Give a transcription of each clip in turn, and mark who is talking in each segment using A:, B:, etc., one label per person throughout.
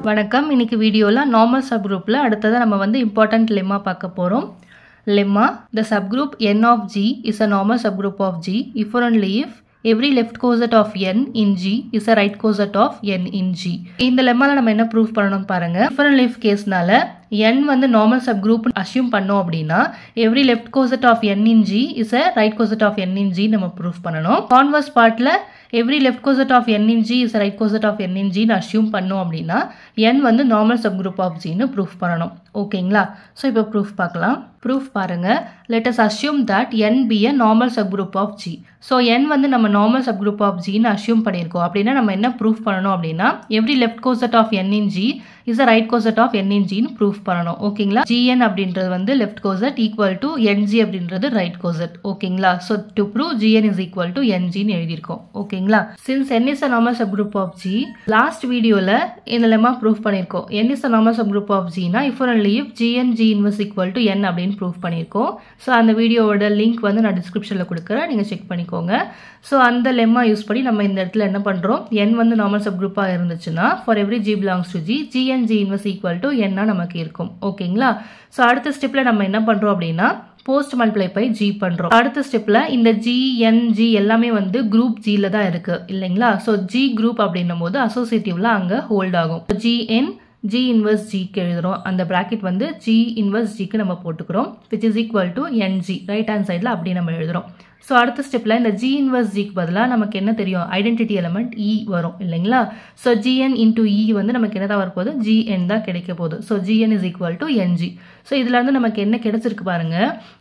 A: வணக்கம் இன்னைக்கு வீடியோவில் நார்மல் சப் குரூப்பில் அடுத்ததாக நம்ம வந்து இம்பார்ட்டன்ட் லெம்மா பார்க்க போகிறோம் lemma the subgroup N of G is a normal subgroup of G if only if every left coset of n in G is a right coset of n in G இந்த லெம்மால நம்ம என்ன proof பண்ணணும் பாருங்க டிஃபரன் leaf கேஸ்னால என் வந்து normal sub group assume பண்ணோம் அப்படின்னா every left coset of n in G is a right coset of n in G நம்ம ப்ரூஃப் பண்ணணும் கான்வர்ஸ் பார்ட்ல every left coset of n in G is right coset of n in ஜின்னு assume பண்ணோம் அப்படின்னா N வந்து normal subgroup of ஜின்னு proof பண்ணணும் ஓகேங்களா ஸோ இப்போ ப்ரூஃப் பார்க்கலாம் ப்ரூஃப் பாருங்க let us assume that N be a normal subgroup of G so என் வந்து நம்ம நார்மல் சப் குரூப் ஆஃப் ஜின்னு அசியூம் பண்ணியிருக்கோம் அப்படின்னா நம்ம என்ன ப்ரூஃப் பண்ணணும் அப்படின்னா every left coset of n in G is a right coset of n in ஜின்னு ப்ரூஃப் பண்ணணும் ஓகேங்களா ஜிஎன் அப்படின்றது வந்து left coset equal to N G அப்படின்றது ரைட் கோசட் ஓகேங்களா so to prove G N is equal to என்ஜின்னு எழுதியிருக்கோம் ஓகேங்களா since N is a normal subgroup of G last வீடியோவில் இந்த லெமா ப்ரூஃப் பண்ணியிருக்கோம் N is a normal subgroup of ஜினா if one leave G N G inverse equal to N அப்படின்னு proof பண்ணியிருக்கோம் so அந்த வீடியோவோட லிங்க் வந்து நான் டிஸ்கிரிப்ஷனில் கொடுக்குறேன் நீங்கள் செக் பண்ணிக்கோங்க ஸோ அந்த லெம்மா யூஸ் பண்ணி நம்ம இந்த இடத்துல என்ன பண்ணுறோம் என் வந்து நார்மல் சப் குரூப்பாக இருந்துச்சுன்னா for every G belongs to G G N G inverse equal to என்னா நமக்கு இருக்கும் ஓகேங்களா ஸோ அடுத்த ஸ்டெப்பில் நம்ம என்ன பண்ணுறோம் அப்படின்னா போஸ்ட் மல்டிப்ளை பை ஜி பண்ணுறோம் அடுத்த ஸ்டெப்பில் இந்த ஜி என் ஜி எல்லாமே வந்து குரூப் ஜியில் தான் இருக்கு இல்லைங்களா ஸோ ஜி குரூப் அப்படின்னும் போது அசோசியேட்டிவ்ல அங்கே ஹோல்ட் ஆகும் ஜி என் ஜி இன்வர்ஸ் ஜிக்கு எழுதுறோம் அந்த பிராக்கெட் வந்து ஜி இன்வர்ஸ் ஜிக்கு நம்ம போட்டுக்கிறோம் which is equal to N G right hand சைடில் அப்படி நம்ம எழுதுறோம் ஸோ அடுத்த ஸ்டெப்பில் இந்த ஜி இன்வர்ஸ் ஜிக்கு பதிலாக நமக்கு என்ன தெரியும் ஐடென்டிட்டி எலமெண்ட் இ வரும் இல்லைங்களா ஸோ ஜிஎன் இன்டூ இ வந்து நமக்கு என்ன தான் வரப்போகுது ஜிஎன் தான் கிடைக்க போகுது so G N is equal to N G so இதில் வந்து நமக்கு என்ன கிடைச்சிருக்கு பாருங்க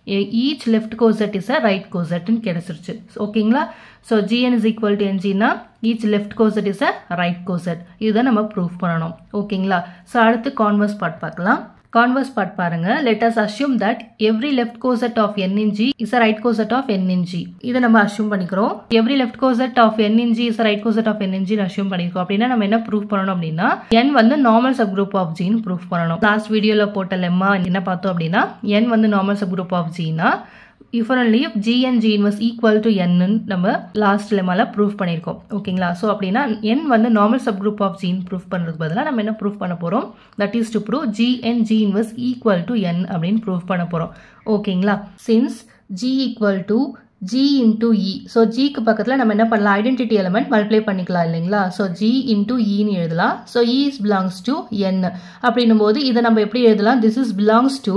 A: each left coset is a right கோசட்னு கிடைச்சிருச்சு ஓகேங்களா so G N is equal to என்ஜினா each left coset is a right coset இதுதான் நம்ம ப்ரூஃப் பண்ணணும் ஓகேங்களா ஸோ அடுத்து கான்வர்ஸ் பார்ட் பார்க்கலாம் கான்வர்ஸ் பார்ட் பாருங்க let us assume that every left coset of n in G is a right coset of n in G இதை நம்ம assume பண்ணிக்கிறோம் every left coset of n in G is right coset of n in G assume பண்ணிருக்கோம் அப்படின்னா நம்ம என்ன proof பண்ணணும் அப்படின்னா N வந்து நார்மல் சப் குரூப் ஆஃப் ஜின்னு ப்ரூஃப் பண்ணணும் லாஸ்ட் வீடியோல போட்ட லெம்மா என்ன பார்த்தோம் அப்படின்னா என் வந்து நார்மல் சப் குரூப் ஆஃப் ஜினா if only G and G inverse equal to என்னு நம்ம லாஸ்ட் லெமால ப்ரூஃப் பண்ணியிருக்கோம் ஓகேங்களா ஸோ அப்படின்னா என் வந்து நார்மல் சப் குரூப் ஆஃப் ஜின் ப்ரூஃப் பண்ணுறதுக்கு பதிலாக நம்ம என்ன ப்ரூஃப் பண்ண போகிறோம் that is to prove G and G inverse equal to N அப்படின்னு ப்ரூஃப் பண்ண போகிறோம் ஓகேங்களா since G equal to G into E so ஜிக்கு பக்கத்தில் நம்ம என்ன பண்ணலாம் ஐடென்டிட்டி எலமெண்ட் மல்டிப்ளை பண்ணிக்கலாம் இல்லைங்களா ஸோ ஜி இன்டூ இன்னு எழுதலாம் so E is belongs to N அப்படின்னும் போது இதை நம்ம எப்படி எழுதலாம் திஸ் இஸ் பிலாங்ஸ் டு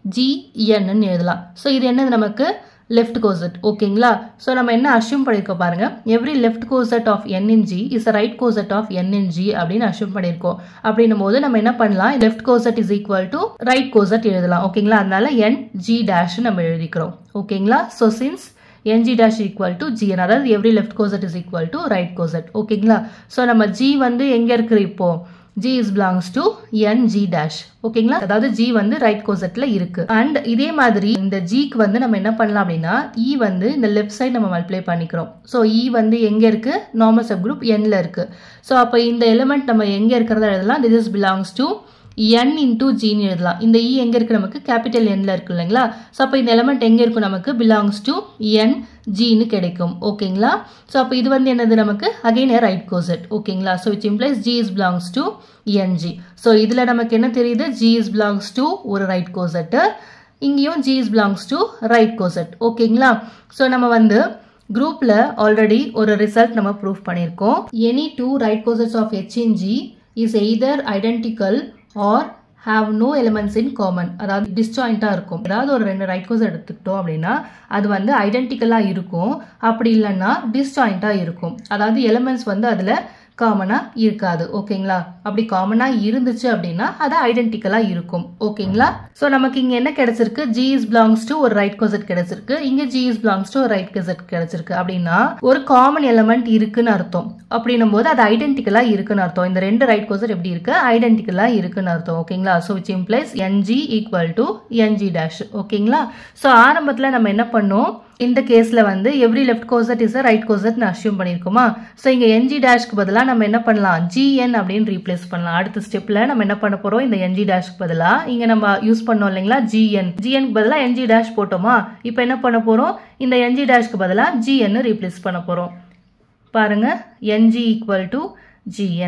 A: ஜிஎன்னு எழுதலாம் ஸோ இது என்னது நமக்கு லெஃப்ட் கோசட் ஓகேங்களா ஸோ நம்ம என்ன அஷ்யூம் பண்ணியிருக்கோம் பாருங்க every left coset of n in G is right coset of n in G அப்படின்னு அஷ்யூம் பண்ணியிருக்கோம் அப்படின்னும் போது நம்ம என்ன பண்ணலாம் left coset is equal to right coset எழுதலாம் ஓகேங்களா அதனால என் ஜி டேஷ் நம்ம எழுதிக்கிறோம் ஓகேங்களா so since N G dash equal to G N அதாவது every left coset is equal to right coset ஓகேங்களா ஸோ நம்ம ஜி வந்து எங்கே இருக்குது இப்போ G is belongs to N G dash ஓகேங்களா அதாவது ஜி வந்து ரைட் கோசட்ல இருக்கு அண்ட் இதே மாதிரி இந்த ஜிக்கு வந்து நம்ம என்ன பண்ணலாம் அப்படின்னா இ வந்து இந்த லெஃப்ட் சைடு நம்ம மல்டிப்ளை பண்ணிக்கிறோம் ஸோ இ வந்து எங்க இருக்கு நார்மல் சப் குரூப் என்ல இருக்கு ஸோ அப்போ இந்த எலிமெண்ட் நம்ம எங்க இருக்கிறத எழுதலாம் this is belongs to N into ஜின்னு எழுதலாம் இந்த இ எங்க இருக்கு நமக்கு கேபிட்டல் என்ல இருக்கு இல்லைங்களா ஸோ அப்போ இந்த எலிமெண்ட் எங்க இருக்கும் நமக்கு பிலாங்ஸ் டு என் ஜின்னு கிடைக்கும் ஓகேங்களா ஸோ அப்போ இது வந்து என்னது நமக்கு அகைன் ஏ ரைட் கோசட் ஓகேங்களா so it's implies G is belongs to N G so இதில் நமக்கு என்ன தெரியுது ஜி இஸ் பிலாங்ஸ் டு ஒரு ரைட் கோசட்டு இங்கேயும் G is belongs to right coset ஓகேங்களா ஸோ நம்ம வந்து குரூப்பில் ஆல்ரெடி ஒரு ரிசல்ட் நம்ம ப்ரூஃப் பண்ணியிருக்கோம் any two right cosets of H in G is either identical or have no elements in common அதாவது டிஸ்ஜாயிண்டாக இருக்கும் ஏதாவது ஒரு ரெண்டு ரைட் கோர்ஸ் எடுத்துக்கிட்டோம் அப்படின்னா அது வந்து ஐடென்டிக்கலாக இருக்கும் அப்படி இல்லைன்னா டிஸ்ஜாயிண்டாக இருக்கும் அதாவது எலிமெண்ட்ஸ் வந்து அதில் காமனாக இருக்காது ஓகேங்களா அப்படி காமனாக இருந்துச்சு அப்படின்னா அது ஐடென்டிக்கலாக இருக்கும் ஓகேங்களா ஸோ நமக்கு இங்கே என்ன கிடைச்சிருக்கு ஜி இஸ் பிலாங்ஸ் டு ஒரு ரைட் கோசட் கிடைச்சிருக்கு இங்கே ஜி இஸ் பிலாங்ஸ் டு ஒரு ரைட் கோசட் கிடைச்சிருக்கு அப்படின்னா ஒரு காமன் எலமெண்ட் இருக்குன்னு அர்த்தம் அப்படின்னும் போது அது ஐடென்டிக்கலாக இருக்குன்னு அர்த்தம் இந்த ரெண்டு ரைட் கோசட் எப்படி இருக்கு ஐடென்டிக்கலாக இருக்குன்னு அர்த்தம் ஓகேங்களா so which implies N G equal to N G dash ஓகேங்களா ஸோ ஆரம்பத்தில் நம்ம என்ன பண்ணோம் இந்த கேஸ்ல வந்து every left coset is right கோசட்னு அசியூம் பண்ணியிருக்கோமா ஸோ இங்கே என்ஜி டேஷ்க்கு பதிலாக நம்ம என்ன பண்ணலாம் ஜிஎன் அப்படின்னு ரீப்ளேஸ் பண்ணலாம் அடுத்த ஸ்டெப்ல நம்ம என்ன பண்ண போறோம் இந்த என்ஜி டேஷ்க்கு பதிலாக இங்கே நம்ம யூஸ் பண்ணோம் இல்லைங்களா ஜிஎன் ஜிஎன்க்கு பதிலாக என்ஜி டேஷ் போட்டோமா இப்போ என்ன பண்ண போறோம் இந்த என்ஜி டேஷ்க்கு பதிலாக ஜிஎன் ரீப்ளேஸ் பண்ண போறோம் பாருங்க என்ஜி ஈக்குவல் டு ஜிஎன்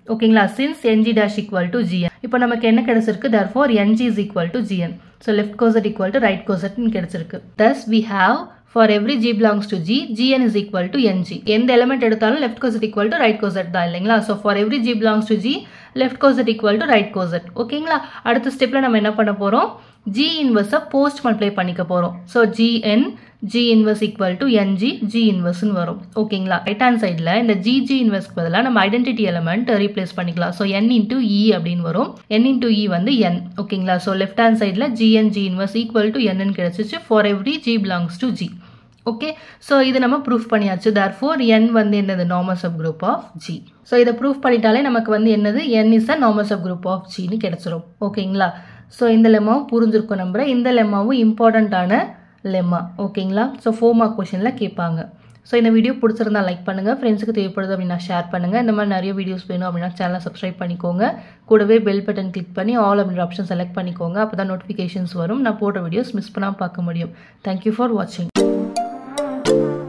A: ஓகேங்களா since N G dash equal to G N இப்போ நமக்கு என்ன கிடைச்சிருக்கு therefore N G is equal to G N so left coset equal to right கோசட்னு கிடைச்சிருக்கு thus we have for every G belongs to G G N is equal to N G எந்த element எடுத்தாலும் left coset equal to right coset தான் இல்லைங்களா so for every G belongs to G left coset equal to right coset ஓகேங்களா அடுத்த ஸ்டெப்பில் நம்ம என்ன பண்ண போகிறோம் ஜி இன்வர்ஸை போஸ்ட் மல்டிப்ளை பண்ணிக்க போகிறோம் so G N G inverse equal to N G G இன்வர்ஸ்னு வரும் ஓகேங்களா ரைட் ஹேண்ட் சைடில் இந்த ஜி ஜி இன்வர்ஸ்க்கு பதிலாக நம்ம ஐடென்டிட்டி எலமெண்ட் ரீப்ளேஸ் பண்ணிக்கலாம் ஸோ என் இன்டூ இ அப்படின்னு வரும் என் இன்டூ இ வந்து என் ஓகேங்களா ஸோ லெஃப்ட் ஹேண்ட் சைடில் G N G inverse equal to என்னன்னு கிடைச்சிச்சு for every G belongs to G okay so இது நம்ம ப்ரூஃப் பண்ணியாச்சு தேர் ஃபோர் என் வந்து என்னது normal subgroup of G so இதை ப்ரூஃப் பண்ணிட்டாலே நமக்கு வந்து என்னது N is a normal subgroup of ஜின்னு கிடைச்சிரும் ஓகேங்களா ஸோ இந்த லெம்மாவும் புரிஞ்சிருக்கும் நம்புறேன் இந்த லெம்மாவும் இம்பார்ட்டண்ட்டான லெம்மா ஓகேங்களா ஸோ ஃபோர் மார்க் கொஷனில் கேட்பாங்க ஸோ இந்த வீடியோ பிடிச்சிருந்தா லைக் பண்ணுங்கள் ஃப்ரெண்ட்ஸுக்கு தேவைப்படுது அப்படின்னா ஷேர் பண்ணுங்கள் இந்த மாதிரி நிறைய வீடியோஸ் வேணும் அப்படின்னா சேனலை சப்ஸ்கிரைப் பண்ணிக்கோங்க கூடவே பெல் பட்டன் கிளிக் பண்ணி ஆல் அப்படின்ற ஆப்ஷன் செலக்ட் பண்ணிக்கோங்க அப்போ தான் நோட்டிஃபிகேஷன்ஸ் வரும் நான் போடுற வீடியோஸ் மிஸ் பண்ணாமல் பார்க்க முடியும் தேங்க்யூ ஃபார் வாட்சிங்